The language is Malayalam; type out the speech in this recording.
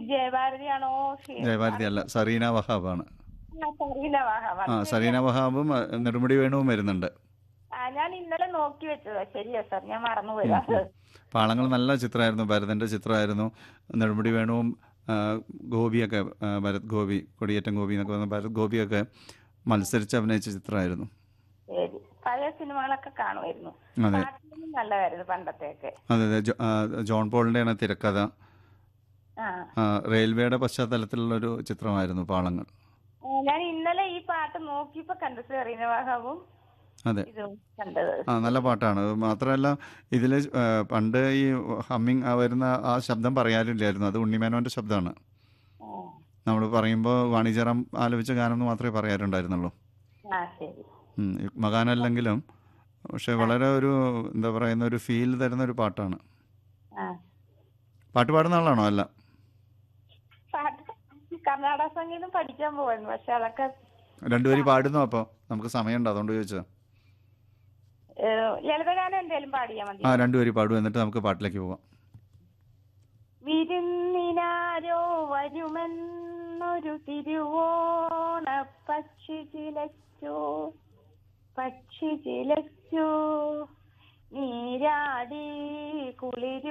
ജയഭാരതിയാണോ ശ്രീ- ജയഭാരതി അല്ല സറീന വഹാബാണ് ആ, സരീന വഹാബ്. ആ സറീന വഹാബും ആ, നെടുമുടി വേണുവും വരുന്നുണ്ട് ആ, ഞാൻ ഇന്നലെ നോക്കി വെച്ചതാ ശരിയാ സാർ ഞാൻ മറന്നുപോയതാ പാളങ്ങൾ നല്ല ചിത്രമായിരുന്നു ഭരതന്റെ ചിത്രമായിരുന്നു നെടുമുടി വേണുവും ആ, ഗോപിയൊക്കെ ആ, ഭരത് ഗോപി കൊടിയേറ്റം ഗോപി എന്നൊക്കെ പറഞ്ഞ ഭരത് ഗോപിയൊക്കെ മത്സരിച്ച് അഭിനയിച്ച ചിത്രമായിരുന്നു ശരി പഴയ സിനിമകളൊക്കെ കാണുമായിരുന്നു അതെ പാട്ടുകളും നല്ലതായിരുന്നു പണ്ടത്തെയൊക്കെ അതെ അതെ ജോ- ആ, ജോൺ പോളിൻ്റെയാണ് തിരക്കഥ ആ ആ, റെയിൽവേയുടെ പശ്ചാത്തലത്തിലുള്ളൊരു ചിത്രമായിരുന്നു പാളങ്ങൾ ആ, ഞാൻ ഇന്നലെ ഈ പാട്ട് നോക്കിയപ്പോ കണ്ടു സെറീന വഹാബും അതെ ഇതും കണ്ടത് ആ നല്ല പാട്ടാണ് മാത്രമല്ല ഇതിൽ പണ്ട് ഈ ഹമ്മിങ് വരുന്ന ആ ശബ്ദം പറയാറില്ലായിരുന്നു അത് ഉണ്ണിമേനോന്റെ ശബ്ദമാണ് ആ. നമ്മൾ പറയുമ്പോൾ വാണിജ്യറാം ആലപിച്ച ഗാനം എന്ന് മാത്രമേ പറയാറുണ്ടായിരുന്നുള്ളൂ ആ ശരി ഉം, മകാനല്ലെങ്കിലും പക്ഷെ വളരെ ഒരു എന്താ പറയുന്ന ഒരു ഫീൽ തരുന്ന ഒരു പാട്ടാണ് ആ പാട്ട് പാടുന്ന ആളാണോ അല്ല പാട്ട് കർണാടക സംഗീതം പഠിക്കാൻ പോവായിരുന്നു പക്ഷെ അതൊക്കെ രണ്ടുപേരും പാടുന്നു അപ്പോൾ നമുക്ക് സമയമുണ്ട് അതുകൊണ്ട് ചോദിച്ചത് ഏ, ലളിതഗാനം എന്തേലും പാടിയാ മതി ആ രണ്ടുപേരും പാടും എന്നിട്ട് നമുക്ക് പാട്ടിലേക്ക് പോവാം വിരുന്നിനാരോ വരുമെന്നൊരു തിരുവോണ പക്ഷി ചിലച്ചു പക്ഷി ചിലച്ചു നീരാടി കുളിരു